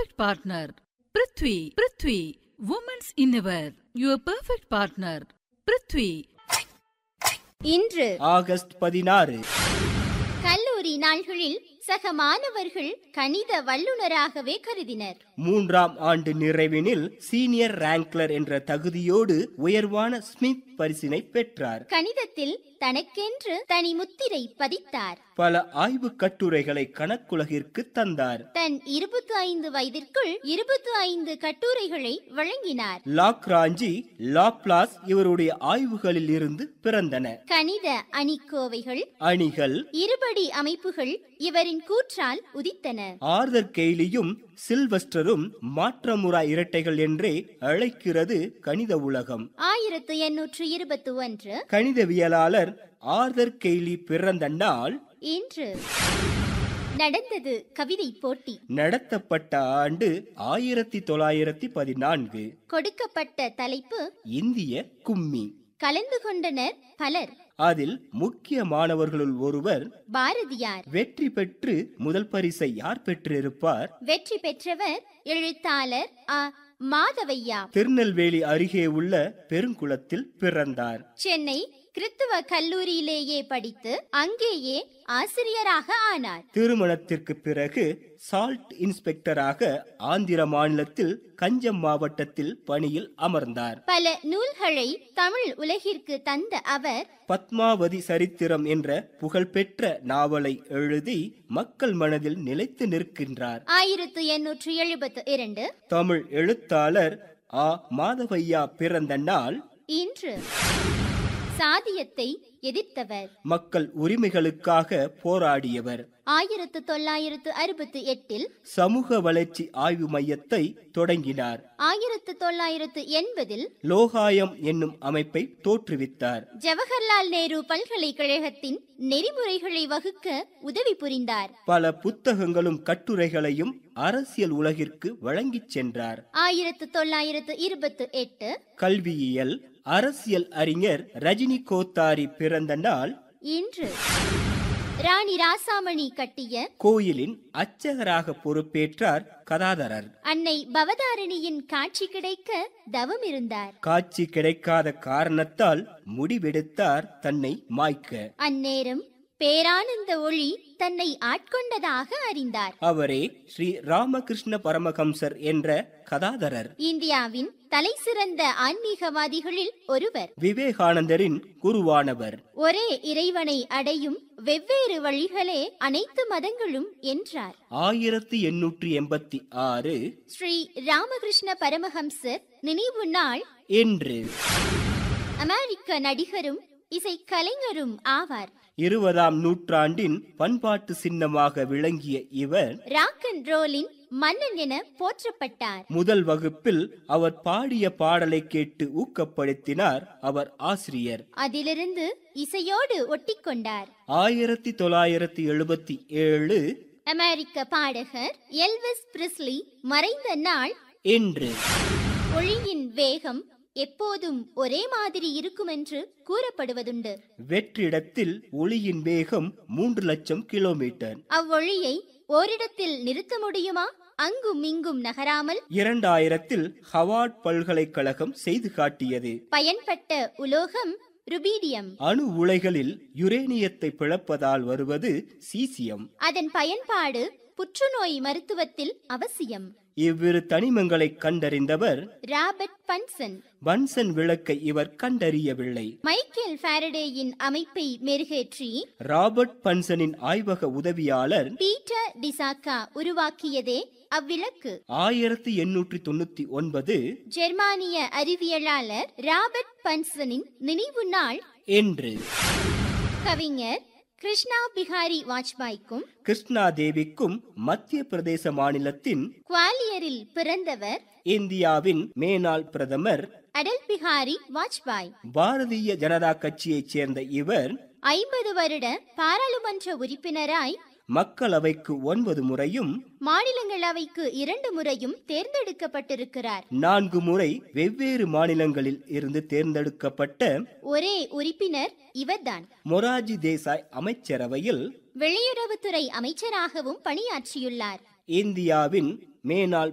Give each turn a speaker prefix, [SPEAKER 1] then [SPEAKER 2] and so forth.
[SPEAKER 1] perfect partner. Prithvi, Prithvi, women's innerwear. Your perfect partner. Prithvi.
[SPEAKER 2] இன்று
[SPEAKER 3] August பதினாறு
[SPEAKER 2] கல்லூரி நாள்களில் சக மாணவர்கள் கணித வல்லுநராகவே கருதினர்
[SPEAKER 3] மூன்றாம் ஆண்டு நிறைவினில் சீனியர் ரேங்க்லர் என்ற தகுதியோடு உயர்வான ஸ்மித் பரிசினை பெற்றார்
[SPEAKER 2] கணிதத்தில் தனக்கென்று தனி முத்திரை பதித்தார்
[SPEAKER 3] பல ஆய்வு கட்டுரைகளை கணக்குலகிற்கு தந்தார்
[SPEAKER 2] தன் இருபத்தி ஐந்து வயதிற்குள் இருபத்தி ஐந்து கட்டுரைகளை வழங்கினார்
[SPEAKER 3] லாக்ராஞ்சி லாப்லாஸ் இவருடைய ஆய்வுகளில் இருந்து பிறந்தன
[SPEAKER 2] கணித அணிக்கோவைகள்
[SPEAKER 3] அணிகள்
[SPEAKER 2] இருபடி அமைப்புகள் இவரின் கூற்றால் உதித்தன
[SPEAKER 3] ஆர்தர் கெய்லியும் சில்வஸ்டரும் மாற்றமுறா இரட்டைகள் என்றே அழைக்கிறது கணித உலகம்
[SPEAKER 2] ஆயிரத்து எண்ணூற்று இருபத்தி ஒன்று
[SPEAKER 3] கணிதவியலாளர் ஆர்தர் கெய்லி பிறந்த நாள்
[SPEAKER 2] இன்று நடந்தது கவிதை போட்டி
[SPEAKER 3] நடத்தப்பட்ட ஆண்டு ஆயிரத்தி தொள்ளாயிரத்தி பதினான்கு
[SPEAKER 2] கொடுக்கப்பட்ட தலைப்பு
[SPEAKER 3] இந்திய கும்மி
[SPEAKER 2] கலந்து கொண்டனர் பலர்
[SPEAKER 3] அதில் முக்கிய மாணவர்களுள் ஒருவர்
[SPEAKER 2] பாரதியார்
[SPEAKER 3] வெற்றி பெற்று முதல் பரிசை யார் பெற்றிருப்பார்
[SPEAKER 2] வெற்றி பெற்றவர் எழுத்தாளர் அ மாதவையா
[SPEAKER 3] திருநெல்வேலி அருகே உள்ள பெருங்குளத்தில் பிறந்தார்
[SPEAKER 2] சென்னை கிறித்துவ கல்லூரியிலேயே படித்து அங்கேயே ஆசிரியராக ஆனார்
[SPEAKER 3] திருமணத்திற்கு பிறகு சால்ட் இன்ஸ்பெக்டராக ஆந்திர மாநிலத்தில் கஞ்சம் மாவட்டத்தில் பணியில் அமர்ந்தார்
[SPEAKER 2] பல நூல்களை தமிழ் உலகிற்கு தந்த அவர்
[SPEAKER 3] பத்மாவதி சரித்திரம் என்ற புகழ்பெற்ற நாவலை எழுதி மக்கள் மனதில் நிலைத்து நிற்கின்றார்
[SPEAKER 2] ஆயிரத்து எண்ணூற்று எழுபத்து இரண்டு
[SPEAKER 3] தமிழ் எழுத்தாளர் ஆ மாதவையா பிறந்த நாள்
[SPEAKER 2] இன்று சாதியத்தை எதிர்த்தவர்
[SPEAKER 3] மக்கள் உரிமைகளுக்காக போராடியவர்
[SPEAKER 2] ஆயிரத்து தொள்ளாயிரத்து அறுபத்தி எட்டில்
[SPEAKER 3] சமூக வளர்ச்சி ஆய்வு மையத்தை தொடங்கினார்
[SPEAKER 2] ஆயிரத்து தொள்ளாயிரத்து எண்பதில்
[SPEAKER 3] லோகாயம் என்னும் அமைப்பை தோற்றுவித்தார்
[SPEAKER 2] ஜவஹர்லால் நேரு பல்கலைக்கழகத்தின் நெறிமுறைகளை வகுக்க உதவி புரிந்தார்
[SPEAKER 3] பல புத்தகங்களும் கட்டுரைகளையும் அரசியல் உலகிற்கு வழங்கிச் சென்றார்
[SPEAKER 2] ஆயிரத்து தொள்ளாயிரத்து இருபத்து எட்டு
[SPEAKER 3] கல்வியியல் அரசியல் அறிஞர் ரஜினி கோத்தாரி பிறந்த நாள்
[SPEAKER 2] இன்று ராணி ராசாமணி கட்டிய
[SPEAKER 3] கோயிலின் அர்ச்சகராக பொறுப்பேற்றார் கதாதரர்
[SPEAKER 2] அன்னை பவதாரணியின் காட்சி கிடைக்க தவம் இருந்தார்
[SPEAKER 3] காட்சி கிடைக்காத காரணத்தால் முடிவெடுத்தார் தன்னை மாய்க்க
[SPEAKER 2] அந்நேரம் பேரானந்த ஒளி தன்னை ஆட்கொண்டதாக அறிந்தார்
[SPEAKER 3] அவரே ஸ்ரீ ராமகிருஷ்ண பரமஹம்சர் என்ற கதாதரர்
[SPEAKER 2] இந்தியாவின் தலைசிறந்த ஆன்மீகவாதிகளில் ஒருவர்
[SPEAKER 3] விவேகானந்தரின் குருவானவர்
[SPEAKER 2] ஒரே இறைவனை அடையும் வெவ்வேறு வழிகளே அனைத்து மதங்களும் என்றார்
[SPEAKER 3] ஆயிரத்தி எண்ணூற்றி எண்பத்தி ஆறு
[SPEAKER 2] ஸ்ரீ ராமகிருஷ்ண பரமஹம்சர் நினைவு நாள்
[SPEAKER 3] என்று
[SPEAKER 2] அமெரிக்க நடிகரும் இசை கலைஞரும் ஆவார்
[SPEAKER 3] இருபதாம் நூற்றாண்டின் பண்பாட்டு சின்னமாக விளங்கிய இவர்
[SPEAKER 2] ராக் அண்ட் ரோலின் மன்னன் என போற்றப்பட்டார்
[SPEAKER 3] முதல் வகுப்பில் அவர் பாடிய பாடலை கேட்டு ஊக்கப்படுத்தினார் அவர் ஆசிரியர்
[SPEAKER 2] அதிலிருந்து இசையோடு ஒட்டிக்கொண்டார்
[SPEAKER 3] ஆயிரத்தி தொள்ளாயிரத்தி எழுபத்தி ஏழு
[SPEAKER 2] அமெரிக்க பாடகர் எல்விஸ் பிரிஸ்லி மறைந்த நாள்
[SPEAKER 3] என்று
[SPEAKER 2] ஒளியின் வேகம் எப்போதும் ஒரே மாதிரி இருக்கும் என்று கூறப்படுவதுண்டு
[SPEAKER 3] வெற்றிடத்தில் ஒளியின் வேகம் மூன்று லட்சம் கிலோமீட்டர்
[SPEAKER 2] அவ்வொளியை ஓரிடத்தில் நிறுத்த முடியுமா அங்கும் இங்கும் நகராமல்
[SPEAKER 3] இரண்டாயிரத்தில் ஹவார்ட் பல்கலைக்கழகம் செய்து காட்டியது
[SPEAKER 2] பயன்பட்ட உலோகம் ருபீடியம்
[SPEAKER 3] அணு உலைகளில் யுரேனியத்தை பிளப்பதால் வருவது சீசியம்
[SPEAKER 2] அதன் பயன்பாடு புற்றுநோய் மருத்துவத்தில் அவசியம்
[SPEAKER 3] இவ்விரு தனிமங்களை கண்டறிந்தவர்
[SPEAKER 2] ராபர்ட் பன்சன்
[SPEAKER 3] பன்சன் விளக்கை இவர் கண்டறியவில்லை
[SPEAKER 2] மைக்கேல் ஃபாரடேயின் அமைப்பை மெருகேற்றி
[SPEAKER 3] ராபர்ட் பன்சனின் ஆய்வக உதவியாளர்
[SPEAKER 2] பீட்டர் டிசாக்கா உருவாக்கியதே அவ்விளக்கு
[SPEAKER 3] ஆயிரத்தி எண்ணூற்றி தொண்ணூத்தி ஒன்பது
[SPEAKER 2] ஜெர்மானிய அறிவியலாளர் ராபர்ட் பன்சனின் நினைவு நாள்
[SPEAKER 3] என்று
[SPEAKER 2] கவிஞர் கிருஷ்ணா பிகாரி வாஜ்பாய்க்கும்
[SPEAKER 3] கிருஷ்ணா தேவிக்கும் மத்திய பிரதேச மாநிலத்தின்
[SPEAKER 2] குவாலியரில் பிறந்தவர்
[SPEAKER 3] இந்தியாவின் மேனாள் பிரதமர்
[SPEAKER 2] அடல் பிகாரி வாஜ்பாய்
[SPEAKER 3] பாரதிய ஜனதா கட்சியைச் சேர்ந்த இவர்
[SPEAKER 2] ஐம்பது வருட பாராளுமன்ற உறுப்பினராய்
[SPEAKER 3] மக்களவைக்கு ஒன்பது முறையும்
[SPEAKER 2] மாநிலங்களவைக்கு இரண்டு முறையும் தேர்ந்தெடுக்கப்பட்டிருக்கிறார்
[SPEAKER 3] நான்கு முறை வெவ்வேறு மாநிலங்களில் இருந்து தேர்ந்தெடுக்கப்பட்ட
[SPEAKER 2] ஒரே உறுப்பினர் இவர்தான்
[SPEAKER 3] மொராஜி தேசாய் அமைச்சரவையில்
[SPEAKER 2] வெளியுறவுத்துறை அமைச்சராகவும் பணியாற்றியுள்ளார்
[SPEAKER 3] இந்தியாவின் மேனாள்